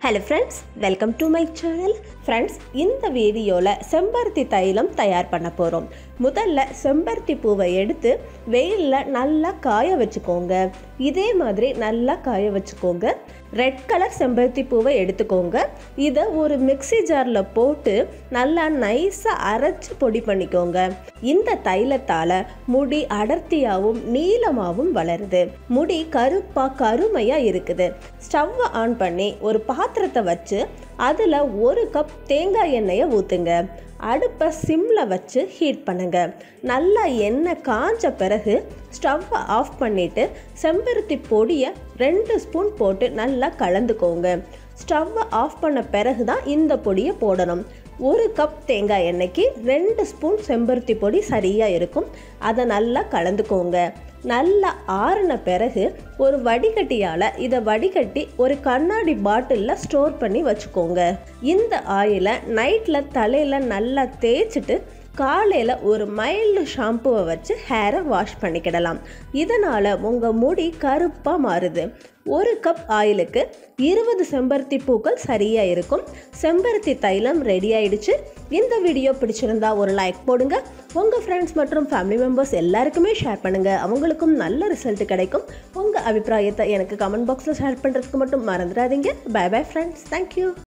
hello friends welcome to my channel friends இந்த வீடியோவில் செம்பருத்தி தைலம் தயார் பண்ண போகிறோம் முதல்ல செம்பருத்தி பூவை எடுத்து வெயிலில் நல்லா காய வச்சுக்கோங்க இதே மாதிரி நல்லா காய வச்சுக்கோங்க ரெட் கலர் செம்பருத்தி பூவை எடுத்துக்கோங்க இதை ஒரு மிக்ஸி ஜாரில் போட்டு நல்லா நைஸாக அரைச்சி பொடி பண்ணிக்கோங்க இந்த தைலத்தால் முடி அடர்த்தியாகவும் நீளமாகவும் வளருது முடி கருப்பாக கருமையாக இருக்குது ஸ்டவ்வை ஆன் பண்ணி ஒரு பாத்திரத்தை வச்சு அதில் ஒரு கப் தேங்காய் எண்ணெயை ஊற்றுங்க அடுப்பை சிம்மில் வச்சு ஹீட் பண்ணுங்க நல்லா எண்ணெய் காஞ்ச பிறகு ஸ்டவ்வை ஆஃப் பண்ணிவிட்டு செம்பருத்தி பொடியை ரெண்டு ஸ்பூன் போட்டு நல்லா கலந்துக்கோங்க ஸ்டவ்வை ஆஃப் பண்ண பிறகு தான் இந்த பொடியை போடணும் ஒரு கப் தேங்காய் எண்ணெய்க்கு ரெண்டு ஸ்பூன் செம்பருத்தி பொடி சரியாக இருக்கும் அதை நல்லா கலந்துக்கோங்க நல்லா ஆறின பிறகு ஒரு வடிகட்டியால் இதை வடிகட்டி ஒரு கண்ணாடி பாட்டிலில் ஸ்டோர் பண்ணி வச்சுக்கோங்க இந்த ஆயிலை நைட்டில் தலையில் நல்லா தேய்ச்சிட்டு காலையில் ஒரு மைல்டு ஷாம்புவை வச்சு ஹேரை வாஷ் பண்ணிக்கிடலாம் இதனால் உங்கள் முடி கருப்பாக மாறுது ஒரு கப் ஆயிலுக்கு இருபது செம்பருத்தி பூக்கள் சரியாக இருக்கும் செம்பருத்தி தைலம் ரெடி ஆயிடுச்சு இந்த வீடியோ பிடிச்சிருந்தா ஒரு லைக் போடுங்க உங்கள் ஃப்ரெண்ட்ஸ் மற்றும் ஃபேமிலி மெம்பர்ஸ் எல்லாருக்குமே ஷேர் பண்ணுங்கள் அவங்களுக்கும் நல்ல ரிசல்ட் கிடைக்கும் உங்கள் அபிப்பிராயத்தை எனக்கு கமெண்ட் பாக்ஸில் ஷேர் பண்ணுறதுக்கு மட்டும் மறந்துடாதீங்க பை பை ஃப்ரெண்ட்ஸ் தேங்க்யூ